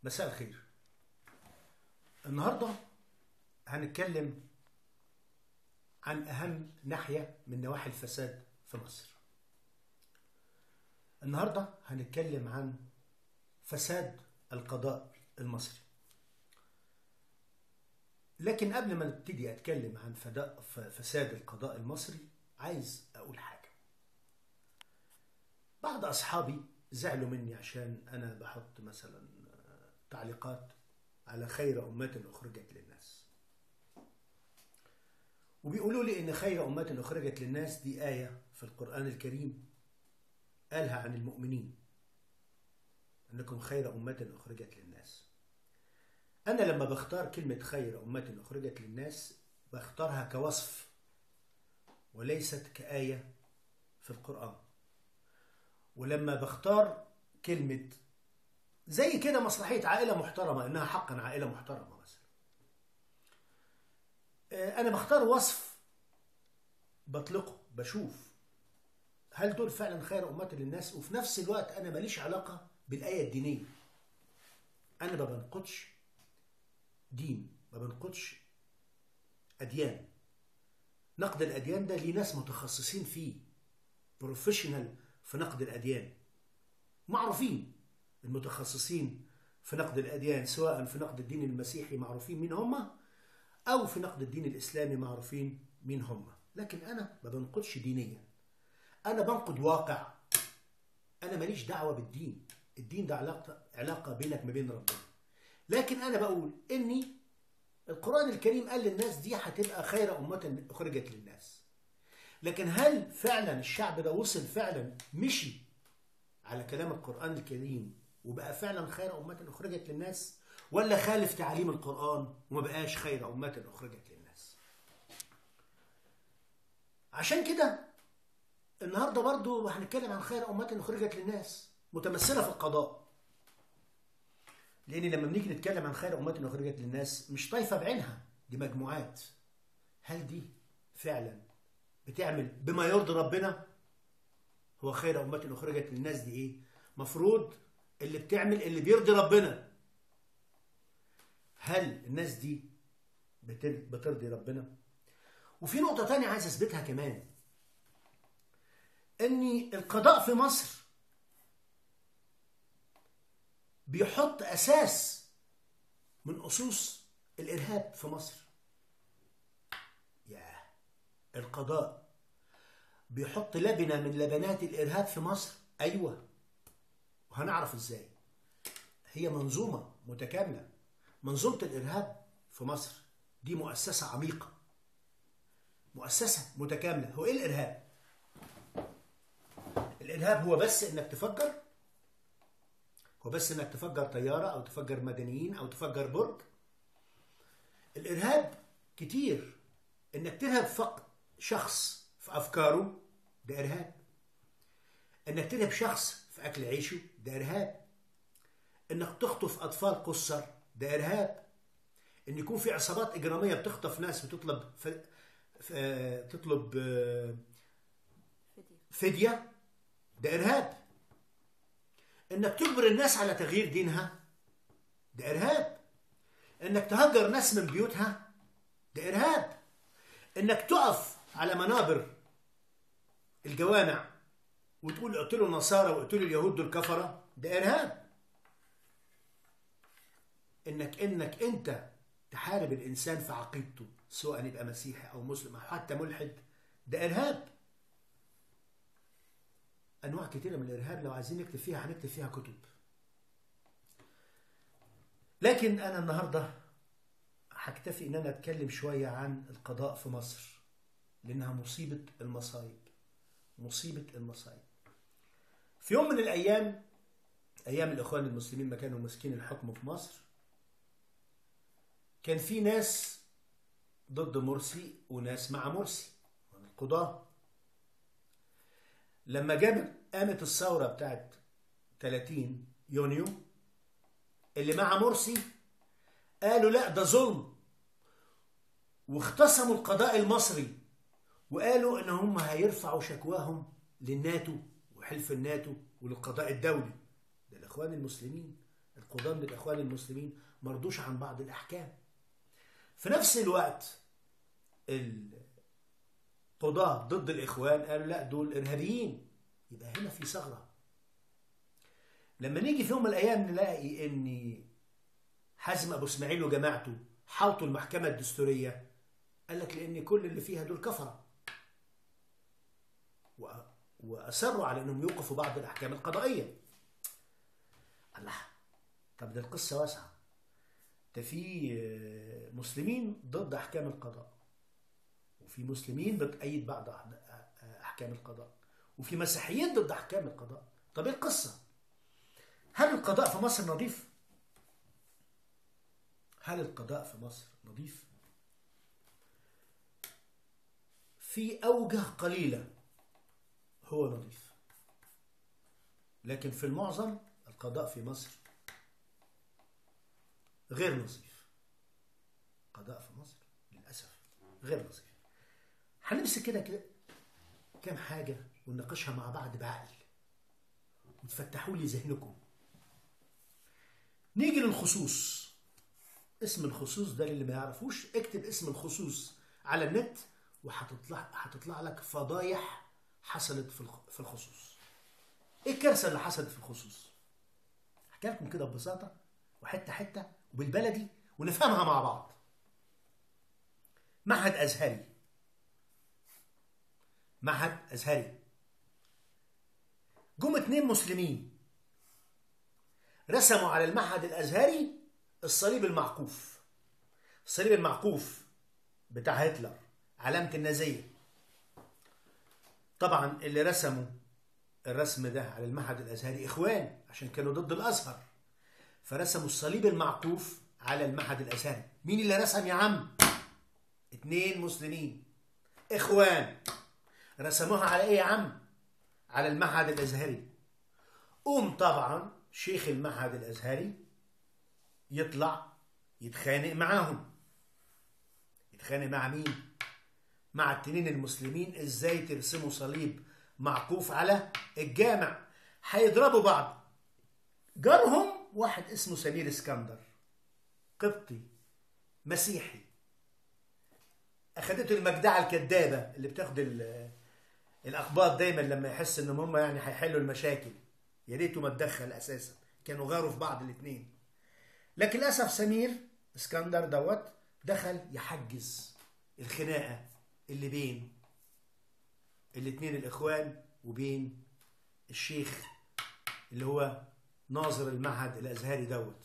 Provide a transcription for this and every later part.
مساء الخير النهاردة هنتكلم عن أهم ناحية من نواحي الفساد في مصر النهاردة هنتكلم عن فساد القضاء المصري لكن قبل ما نبتدي أتكلم عن فداء فساد القضاء المصري عايز أقول حاجة بعض أصحابي زعلوا مني عشان أنا بحط مثلا تعليقات على خير أمة أخرجت للناس وبيقولوا لي إن خير أمة أخرجت للناس دي آية في القرآن الكريم قالها عن المؤمنين أنكم خير أمة أخرجت للناس أنا لما بختار كلمة خير أمة أخرجت للناس بختارها كوصف وليست كآية في القرآن ولما بختار كلمة زي كده مسرحية عائلة محترمة إنها حقا عائلة محترمة مثلا أنا بختار وصف بطلقه بشوف هل دول فعلا خير أمة للناس وفي نفس الوقت أنا ماليش علاقة بالآية الدينية أنا ما بنقدش دين ما بنقدش أديان نقد الأديان ده ليه ناس متخصصين فيه بروفيشنال في نقد الأديان معروفين المتخصصين في نقد الأديان سواء في نقد الدين المسيحي معروفين مين هم أو في نقد الدين الإسلامي معروفين مين هم لكن أنا ما بنقدش دينيا أنا بنقد واقع أنا ماليش دعوة بالدين الدين ده علاقة, علاقة بينك ما بين ربنا لكن أنا بقول إني القرآن الكريم قال للناس دي هتبقى خير أمة أخرجت للناس لكن هل فعلا الشعب ده وصل فعلا مشي على كلام القرآن الكريم وبقى فعلا خير أمة أخرجت للناس ولا خالف تعاليم القرآن وما بقاش خير أمة أخرجت للناس عشان كده النهاردة برضو هنتكلم عن خير أمة أخرجت للناس متمثلة في القضاء لأن لما بنيجي نتكلم عن خير أمة أخرجت للناس مش طائفة بعينها دي مجموعات هل دي فعلا بتعمل بما يرضي ربنا هو خير أمة أخرجت للناس دي إيه مفروض اللي بتعمل اللي بيرضي ربنا هل الناس دي بترضي ربنا وفي نقطة تانية عايز أثبتها كمان أن القضاء في مصر بيحط أساس من أسوس الإرهاب في مصر ياه القضاء بيحط لبنة من لبنات الإرهاب في مصر أيوة وهنعرف إزاي هي منظومة متكاملة منظومة الإرهاب في مصر دي مؤسسة عميقة مؤسسة متكاملة هو إيه الإرهاب؟ الإرهاب هو بس إنك تفجر هو بس إنك تفجر طيارة أو تفجر مدنيين أو تفجر برج الإرهاب كتير إنك ترهب فقط شخص في أفكاره ده إرهاب إنك ترهب شخص في أكل عيشه ده إرهاب إنك تخطف أطفال قصر ده إرهاب إن يكون في عصابات إجرامية بتخطف ناس بتطلب ف... ف... تطلب فدية ده إرهاب إنك تجبر الناس على تغيير دينها ده إرهاب إنك تهجر ناس من بيوتها ده إرهاب إنك تقف على منابر الجوامع وتقول اقتلوا النصارى واقتلوا اليهود دول كفرة ده إرهاب إنك إنك أنت تحارب الإنسان في عقيدته سواء يبقى مسيحي أو مسلم أو حتى ملحد ده إرهاب أنواع كتيرة من الإرهاب لو عايزين نكتب فيها هنكتب فيها كتب لكن أنا النهاردة هكتفي إن أنا أتكلم شوية عن القضاء في مصر لأنها مصيبة المصايب مصيبة المصايب في يوم من الأيام أيام الإخوان المسلمين ما كانوا ماسكين الحكم في مصر كان في ناس ضد مرسي وناس مع مرسي القضاة لما جاب قامت الثورة بتاعت 30 يونيو اللي مع مرسي قالوا لا ده ظلم واختصموا القضاء المصري وقالوا ان هم هيرفعوا شكواهم للناتو وحلف الناتو وللقضاء الدولي ده الاخوان المسلمين القضاة من الإخوان المسلمين مرضوش عن بعض الأحكام في نفس الوقت القضاة ضد الإخوان قالوا لا دول إرهابيين يبقى هنا في ثغرة لما نيجي في يوم من الأيام نلاقي إن حازم أبو إسماعيل وجماعته حاطوا المحكمة الدستورية قال لك لأن كل اللي فيها دول كفرة وأصروا على أنهم يوقفوا بعض الأحكام القضائية الله طب ده القصة واسعة ده في مسلمين ضد أحكام القضاء وفي مسلمين بتأيد بعض أحكام القضاء وفي مسيحيين ضد أحكام القضاء طب إيه القصة هل القضاء في مصر نظيف هل القضاء في مصر نظيف في أوجه قليلة هو نظيف لكن في المعظم القضاء في مصر غير نظيف القضاء في مصر للأسف غير نظيف هنمسك كده كده كام حاجة ونناقشها مع بعض بعقل وتفتحوا لي ذهنكم نيجي للخصوص اسم الخصوص ده اللي ما يعرفوش اكتب اسم الخصوص على النت وهتطلع هتطلع لك فضايح حصلت في الخصوص ايه الكارثه اللي حصلت في الخصوص احكي لكم كده ببساطه وحته حته وبالبلدي ونفهمها مع بعض معهد ازهري معهد ازهري جم اتنين مسلمين رسموا على المعهد الازهري الصليب المعقوف الصليب المعقوف بتاع هتلر علامة النازية طبعا اللي رسموا الرسم ده على المعهد الأزهري إخوان عشان كانوا ضد الأزهر فرسموا الصليب المعطوف على المعهد الأزهري مين اللي رسم يا عم؟ اتنين مسلمين إخوان رسموها على إيه يا عم؟ على المعهد الأزهري قوم طبعا شيخ المعهد الأزهري يطلع يتخانق معاهم يتخانق مع مين؟ مع التنين المسلمين ازاي ترسموا صليب معكوف على الجامع هيضربوا بعض جارهم واحد اسمه سمير اسكندر قبطي مسيحي اخدته المجدعه الكدابه اللي بتاخد الاقباط دايما لما يحس ان هم يعني هيحلوا المشاكل يا ريته ما اتدخل اساسا كانوا غاروا في بعض الاثنين لكن للاسف سمير اسكندر دوت دخل يحجز الخناقه اللي بين الاثنين الاخوان وبين الشيخ اللي هو ناظر المعهد الازهري دوت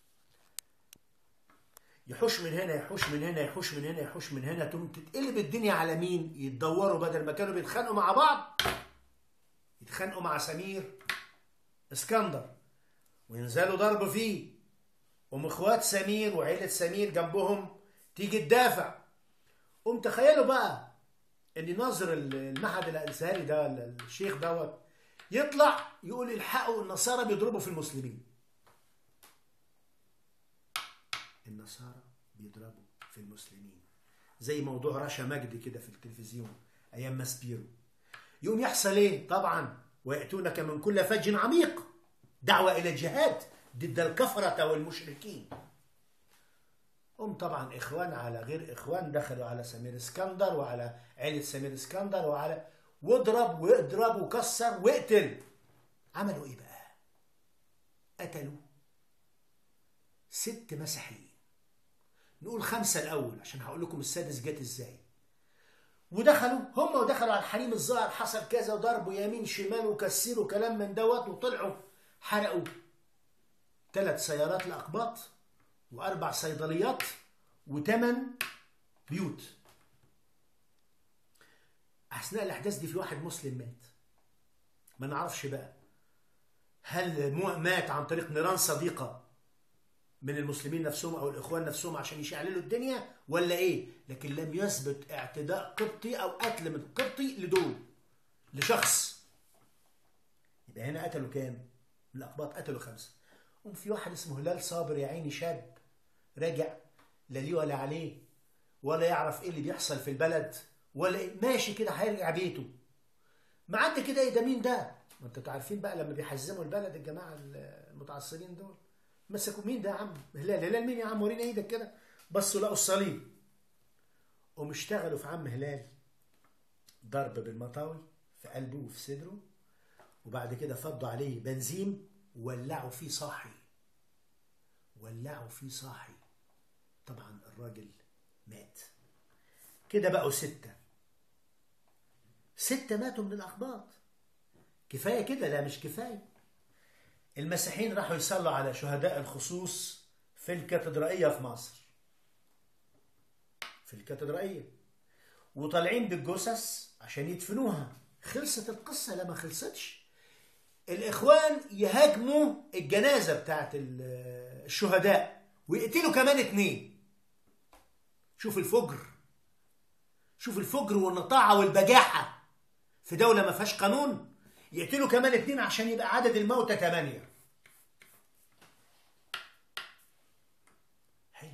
يحوش من هنا يحوش من هنا يحوش من هنا يحوش من هنا تقوم تتقلب الدنيا على مين يتدوروا بدل ما كانوا بيتخانقوا مع بعض يتخانقوا مع سمير اسكندر وينزلوا ضرب فيه قوم اخوات سمير وعيلة سمير جنبهم تيجي تدافع قوم تخيلوا بقى ان ناظر المعهد الازهري ده الشيخ دوت يطلع يقول الحقوا النصارى بيضربوا في المسلمين النصارى بيضربوا في المسلمين زي موضوع رشا مجدي كده في التلفزيون ايام ماسبيرو يقوم يحصل ايه طبعا وياتونك من كل فج عميق دعوه الى الجهاد ضد الكفره والمشركين هم طبعا اخوان على غير اخوان دخلوا على سمير اسكندر وعلى عيلة سمير اسكندر وعلى واضرب واضرب وكسر واقتل عملوا ايه بقى قتلوا ست مسيحيين نقول خمسة الأول عشان هقول لكم السادس جت ازاي ودخلوا هم ودخلوا على الحريم الظاهر حصل كذا وضربوا يمين شمال وكسروا كلام من دوت وطلعوا حرقوا ثلاث سيارات لأقباط وأربع صيدليات وثمان بيوت أثناء الأحداث دي في واحد مسلم مات ما نعرفش بقى هل مات عن طريق نيران صديقة من المسلمين نفسهم أو الإخوان نفسهم عشان يشعللوا الدنيا ولا إيه لكن لم يثبت اعتداء قبطي أو قتل من قبطي لدول لشخص يبقى هنا قتلوا كام؟ الأقباط قتلوا خمسة وفي واحد اسمه هلال صابر يا عيني شاب راجع لا ليه ولا عليه ولا يعرف ايه اللي بيحصل في البلد ولا إيه ماشي كده هيرجع بيته معدي كده ايه ده مين ده ما انتوا عارفين بقى لما بيحزموا البلد الجماعه المتعصبين دول مسكوا مين ده يا عم هلال هلال مين يا عم ورينا ايدك كده بصوا لقوا الصليب قوم اشتغلوا في عم هلال ضرب بالمطاوي في قلبه وفي صدره وبعد كده فضوا عليه بنزين وولعوا فيه صاحي ولعوا فيه صاحي طبعا الراجل مات كده بقوا ستة ستة ماتوا من الأخباط كفاية كده لا مش كفاية المسيحيين راحوا يصلوا على شهداء الخصوص في الكاتدرائية في مصر في الكاتدرائية وطالعين بالجثث عشان يدفنوها خلصت القصة لا ما خلصتش الإخوان يهاجموا الجنازة بتاعت الشهداء ويقتلوا كمان اتنين شوف الفجر شوف الفجر والنطاعة والبجاحة في دولة ما فيهاش قانون يقتلوا كمان اتنين عشان يبقى عدد الموتى تمانية حلو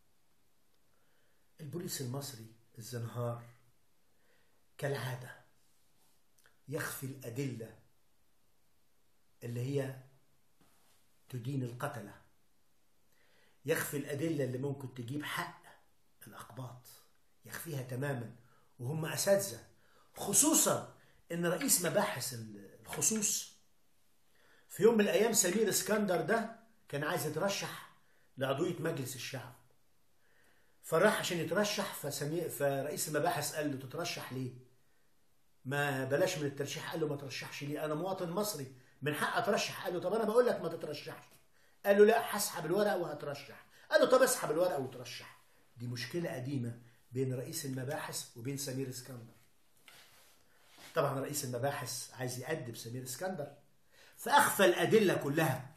البوليس المصري الزنهار كالعادة يخفي الأدلة اللي هي تدين القتلة يخفي الأدلة اللي ممكن تجيب حق الأقباط يخفيها تماما وهم أساتذة خصوصا ان رئيس مباحث الخصوص في يوم من الايام سمير اسكندر ده كان عايز يترشح لعضويه مجلس الشعب فراح عشان يترشح فسمير فرئيس المباحث قال له تترشح ليه ما بلاش من الترشيح قال له ما ترشحش ليه انا مواطن مصري من حق اترشح قال له طب انا بقول لك ما تترشحش قال له لا هسحب الورقه وهترشح قال له طب اسحب الورقه وترشح دي مشكله قديمه بين رئيس المباحث وبين سمير اسكندر طبعا رئيس المباحث عايز يأدب سمير اسكندر فأخفى الأدلة كلها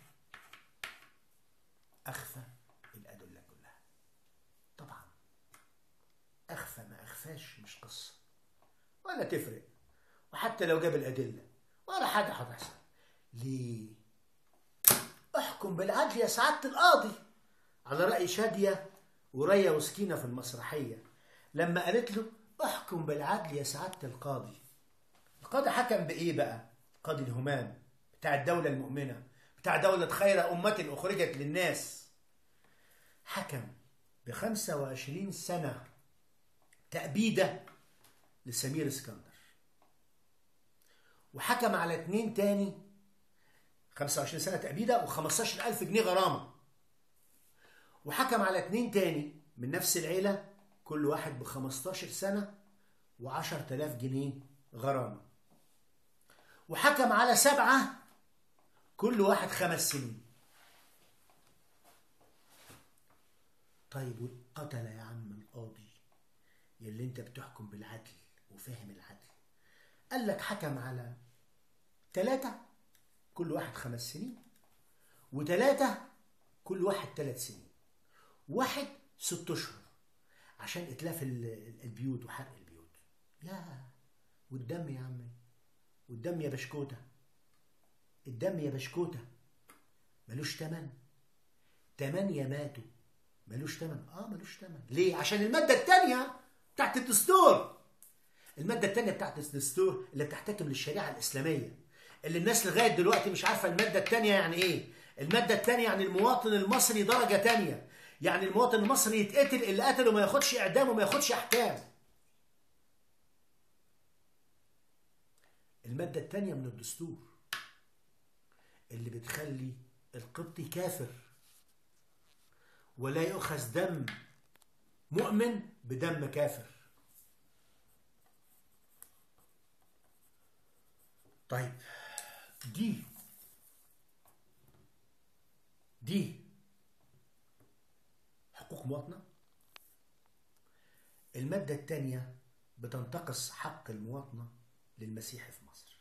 أخفى الأدلة كلها طبعا أخفى ما أخفاش مش قصة ولا تفرق وحتى لو جاب الأدلة ولا حاجة هتحصل ليه احكم بالعدل يا سعادة القاضي على رأي شادية وريا وسكينة في المسرحية لما قالت له احكم بالعدل يا سعادة القاضي القاضي حكم بإيه بقى؟ قاضي الهمام بتاع الدولة المؤمنة بتاع دولة خير أمة أخرجت للناس حكم ب 25 سنة تأبيدة لسمير اسكندر وحكم على اتنين تاني 25 سنة تأبيدة و15 ألف جنيه غرامة وحكم على اتنين تاني من نفس العيلة كل واحد ب 15 سنة و10 آلاف جنيه غرامة وحكم على سبعة كل واحد خمس سنين طيب والقتلة يا عم القاضي يلي انت بتحكم بالعدل وفاهم العدل قال لك حكم على ثلاثة كل واحد خمس سنين وثلاثة كل واحد ثلاث سنين واحد ست أشهر عشان إتلاف البيوت وحرق البيوت لا والدم يا عمي والدم يا بشكوتة الدم يا بشكوتة ملوش تمن تمانية ماتوا ملوش تمن اه ملوش تمن ليه عشان المادة التانية بتاعت الدستور المادة التانية بتاعت الدستور اللي بتحتكم للشريعة الإسلامية اللي الناس لغاية دلوقتي مش عارفة المادة التانية يعني إيه المادة التانية يعني المواطن المصري درجة تانية يعني المواطن المصري يتقتل اللي قتله ما ياخدش إعدام وما ياخدش أحكام المادة التانية من الدستور اللي بتخلي القبطي كافر ولا يؤخذ دم مؤمن بدم كافر طيب دي دي حقوق مواطنة المادة الثانية بتنتقص حق المواطنة للمسيحي في مصر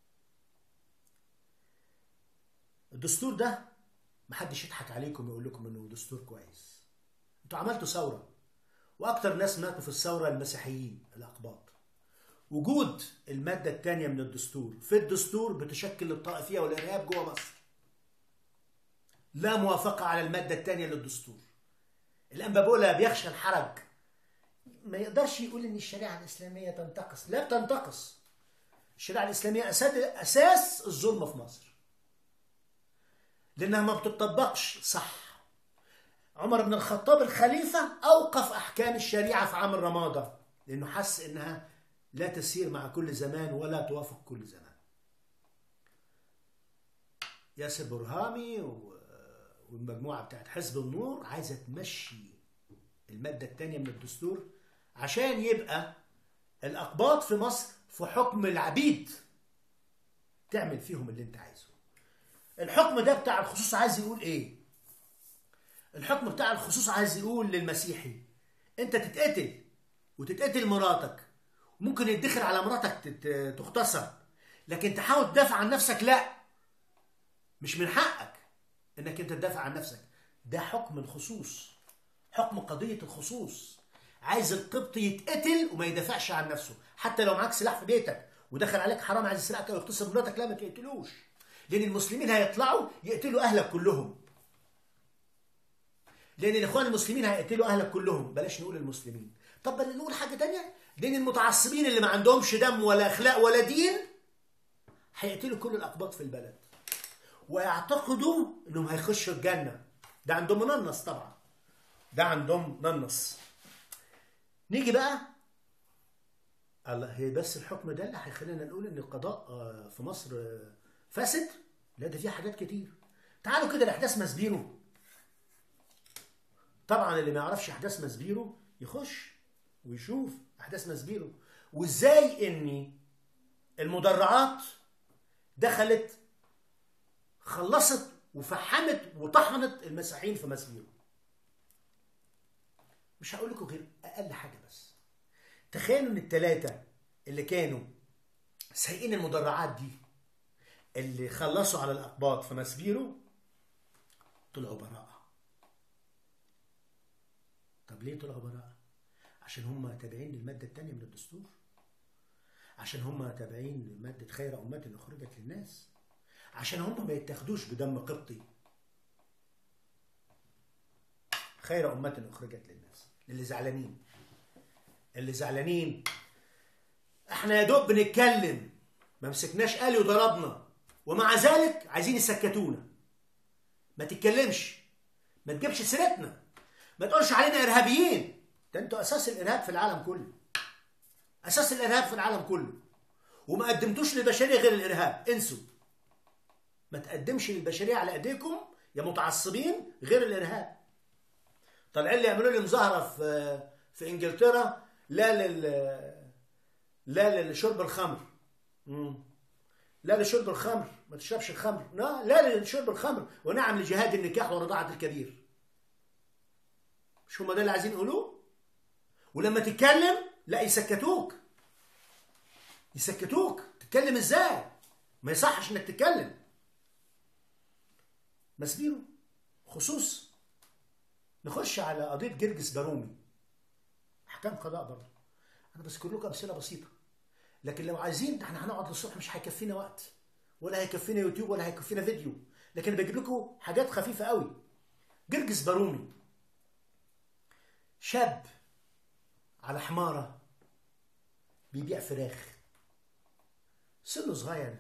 الدستور ده محدش يضحك عليكم ويقول لكم انه دستور كويس انتوا عملتوا ثورة واكتر ناس ماتوا في الثورة المسيحيين الاقباط وجود المادة الثانية من الدستور في الدستور بتشكل الطائفية والإرهاب جوه مصر لا موافقة على المادة الثانية للدستور الأنبابولا بيخشى الحرج ما يقدرش يقول إن الشريعة الإسلامية تنتقص لا بتنتقص الشريعة الإسلامية أساس, أساس الظلم في مصر لانها ما بتطبقش صح عمر بن الخطاب الخليفه اوقف احكام الشريعه في عام الرماده لانه حس انها لا تسير مع كل زمان ولا توافق كل زمان ياسر برهامي و- والمجموعه بتاعت حزب النور عايزه تمشي الماده الثانيه من الدستور عشان يبقى الاقباط في مصر في حكم العبيد تعمل فيهم اللي انت عايزه الحكم ده بتاع الخصوص عايز يقول ايه الحكم بتاع الخصوص عايز يقول للمسيحي انت تتقتل وتتقتل مراتك ممكن يدخل على مراتك تت- تغتصب لكن تحاول تدافع عن نفسك لا مش من حقك انك انت تدافع عن نفسك ده حكم الخصوص حكم قضية الخصوص عايز القبط يتقتل وما يدافعش عن نفسه حتى لو معاك سلاح في بيتك ودخل عليك حرام عايز سلاحك او يغتصب مراتك لا ما تقتلوش لان المسلمين هيطلعوا يقتلوا اهلك كلهم لان الاخوان المسلمين هيقتلوا اهلك كلهم بلاش نقول المسلمين طب بل نقول حاجه تانية لان المتعصبين اللي ما عندهمش دم ولا اخلاق ولا دين هيقتلوا كل الاقباط في البلد ويعتقدوا انهم هيخشوا الجنه ده عندهم مننص طبعا ده عندهم مننص نيجي بقى الله هي بس الحكم ده اللي هيخلينا نقول ان القضاء آه، في مصر آه، فاسد لا ده فيه حاجات كتير تعالوا كده لاحداث مسبيرو طبعا اللي ما يعرفش احداث مسبيرو يخش ويشوف احداث مسبيرو وازاي ان المدرعات دخلت خلصت وفحمت وطحنت المسيحيين في مسبيرو مش هقول لكم غير اقل حاجه بس تخيلوا ان الثلاثه اللي كانوا سايقين المدرعات دي اللي خلصوا على الاقباط في مسبيرو طلعوا براءه طب ليه طلعوا براءه عشان هم تابعين للماده الثانيه من الدستور عشان هم تابعين لماده خير امه اخرجت للناس عشان هم ما يتاخدوش بدم قبطي خير أمة أخرجت للناس اللي زعلانين اللي زعلانين احنا يا دوب بنتكلم ما مسكناش آلي وضربنا ومع ذلك عايزين يسكتونا ما تتكلمش ما تجيبش سيرتنا ما تقولش علينا إرهابيين ده انتوا أساس الإرهاب في العالم كله أساس الإرهاب في العالم كله وما قدمتوش للبشرية غير الإرهاب انسوا ما تقدمش للبشرية على ايديكم يا متعصبين غير الارهاب طالعين لي يعملوا لي مظاهره في في انجلترا لا لل لا لشرب الخمر مم. لا لشرب الخمر ما تشربش الخمر لا لا لشرب الخمر ونعم لجهاد النكاح ورضاعة الكبير مش هم ده اللي عايزين يقولوه ولما تتكلم لا يسكتوك يسكتوك تتكلم ازاي ما يصحش انك تتكلم مسبيرو خصوص نخش على قضية جرجس بارومي أحكام قضاء برضه أنا بذكر لكم أمثلة بسيطة لكن لو عايزين احنا هنقعد للصبح مش هيكفينا وقت ولا هيكفينا يوتيوب ولا هيكفينا فيديو لكن بجيب لكم حاجات خفيفة قوي جرجس بارومي شاب على حمارة بيبيع فراخ سنه صغير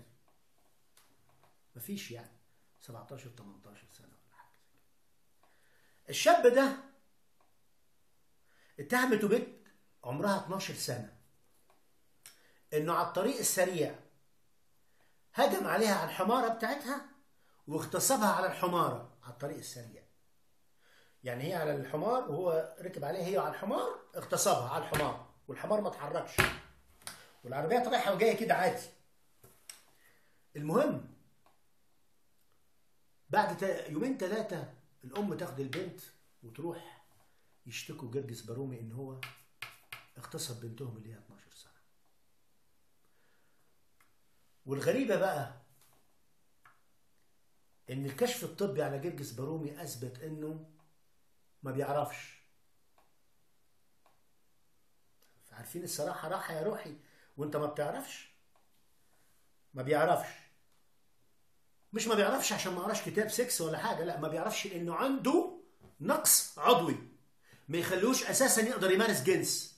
مفيش يعني 17 18 سنة ولا حاجة الشاب ده اتهمته بنت عمرها 12 سنة انه على الطريق السريع هجم عليها على الحمارة بتاعتها واغتصبها على الحمارة على الطريق السريع يعني هي على الحمار وهو ركب عليها هي على الحمار اغتصبها على الحمار والحمار ما اتحركش والعربيات رايحة وجاية كده عادي المهم بعد تا- يومين ثلاثة الأم تاخد البنت وتروح يشتكوا جرجس بارومي إن هو اغتصب بنتهم اللي هي 12 سنة. والغريبة بقى إن الكشف الطبي على جرجس بارومي أثبت إنه ما بيعرفش. عارفين الصراحة راحة يا روحي وأنت ما بتعرفش؟ ما بيعرفش. مش ما بيعرفش عشان ما قراش كتاب سكس ولا حاجه لا ما بيعرفش لانه عنده نقص عضوي ما يخلوش اساسا يقدر يمارس جنس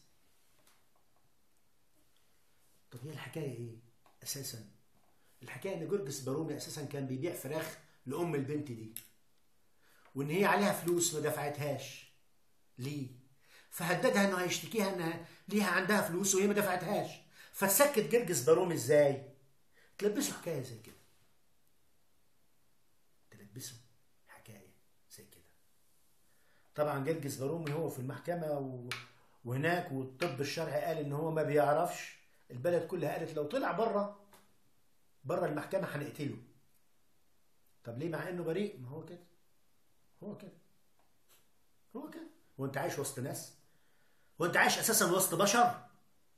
طب هي الحكايه ايه اساسا الحكايه ان جرجس بارومي اساسا كان بيبيع فراخ لأم البنت دي وإن هي عليها فلوس ما دفعتهاش ليه؟ فهددها إنه هيشتكيها إنها ليها عندها فلوس وهي ما دفعتهاش فتسكت جرجس باروم إزاي؟ تلبسه حكاية زي كده تلبسه حكاية زي كده طبعا جرجس بارومي هو في المحكمة و... وهناك والطب الشرعي قال ان هو ما بيعرفش البلد كلها قالت لو طلع بره بره المحكمة هنقتله طب ليه مع انه بريء ما هو كده هو كده هو كده هو انت عايش وسط ناس هو انت عايش اساسا وسط بشر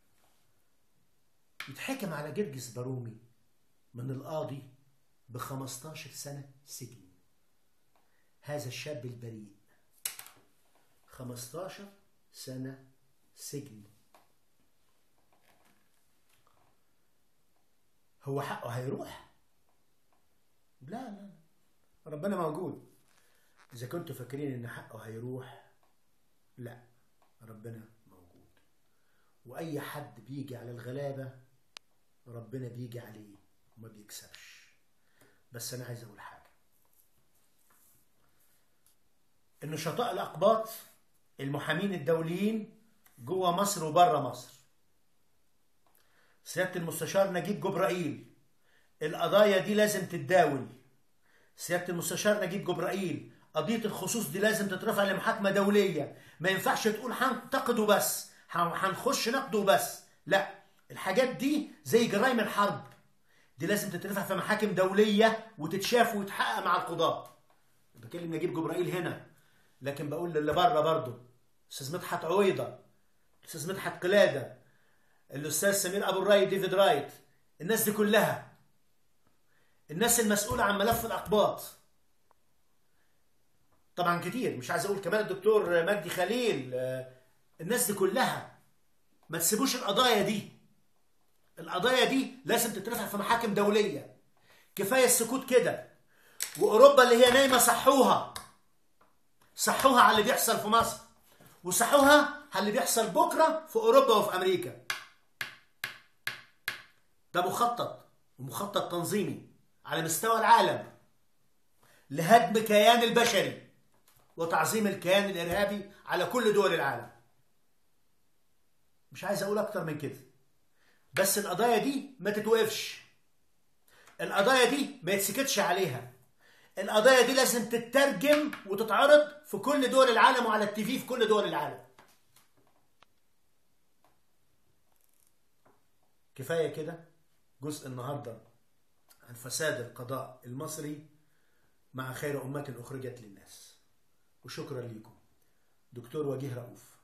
يتحكم على جرجس بارومي من القاضي ب 15 سنة سجن هذا الشاب البريء 15 سنة سجن هو حقه هيروح لا لا ربنا موجود إذا كنتوا فاكرين إن حقه هيروح لا ربنا موجود وأي حد بيجي على الغلابة ربنا بيجي عليه وما بيكسبش بس أنا عايز أقول حاجة إن شطاء الأقباط المحامين الدوليين جوه مصر وبره مصر سيادة المستشار نجيب جبرائيل القضايا دي لازم تتداول سيادة المستشار نجيب جبرائيل قضية الخصوص دي لازم تترفع لمحاكمة دولية ما ينفعش تقول هنتقده بس هنخش نقده بس لا الحاجات دي زي جرائم الحرب دي لازم تترفع في محاكم دولية وتتشاف وتحقق مع القضاة بكلم نجيب جبرائيل هنا لكن بقول للي بره برضه استاذ مدحت عويضه الاستاذ مدحت قلاده الاستاذ سمير ابو الراي ديفيد رايت الناس دي كلها الناس المسؤوله عن ملف الاقباط طبعا كتير مش عايز اقول كمان الدكتور مجدي خليل الناس دي كلها ما تسيبوش القضايا دي القضايا دي لازم تترفع في محاكم دوليه كفايه السكوت كده واوروبا اللي هي نايمه صحوها صحوها على اللي بيحصل في مصر وصحوها على اللي بيحصل بكره في اوروبا وفي امريكا ده مخطط ومخطط تنظيمي على مستوى العالم لهدم كيان البشري وتعظيم الكيان الارهابي على كل دول العالم مش عايز اقول اكتر من كده بس القضايا دي ما تتوقفش القضايا دي ما يتسكتش عليها القضايا دي لازم تترجم وتتعرض في كل دول العالم وعلى التيفي في كل دول العالم كفاية كده جزء النهاردة عن فساد القضاء المصري مع خير أمة أخرجت للناس وشكرا لكم دكتور وجيه رؤوف